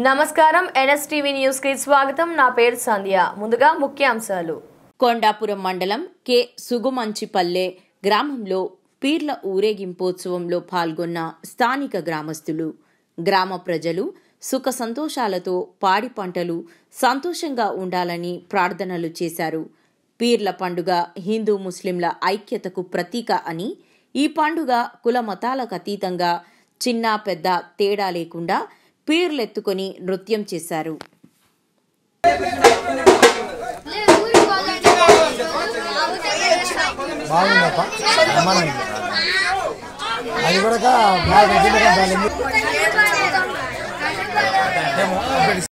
నమస్కారం NSTV news కి స్వాగతం నా పేరు సంధ్య ముందుగా ముఖ్యాంశాలు కొండాపురం మండలం కె సుగుమంచిపల్లె గ్రామంలో పీర్ల ఊరేగింపోత్సవంలో పాల్గొన్న స్థానిక గ్రామస్తులు గ్రామ ప్రజలు సుఖ సంతోషాలతో పాడి పంటలు సంతోషంగా ఉండాలని ప్రార్థనలు చేశారు పీర్ల పండుగ హిందూ ముస్లింల ఐక్యతకు ప్రతీక అని ఈ పండుగ కుల మతాలకు అతీతంగా చిన్న పెద్ద తేడా లేకుండా పీర్లెత్తుకొని నృత్యం చేశారు బాగుందప్ప బ్రహ్మాండంగా అది కూడా బాగా నచ్చింది కదా, దాని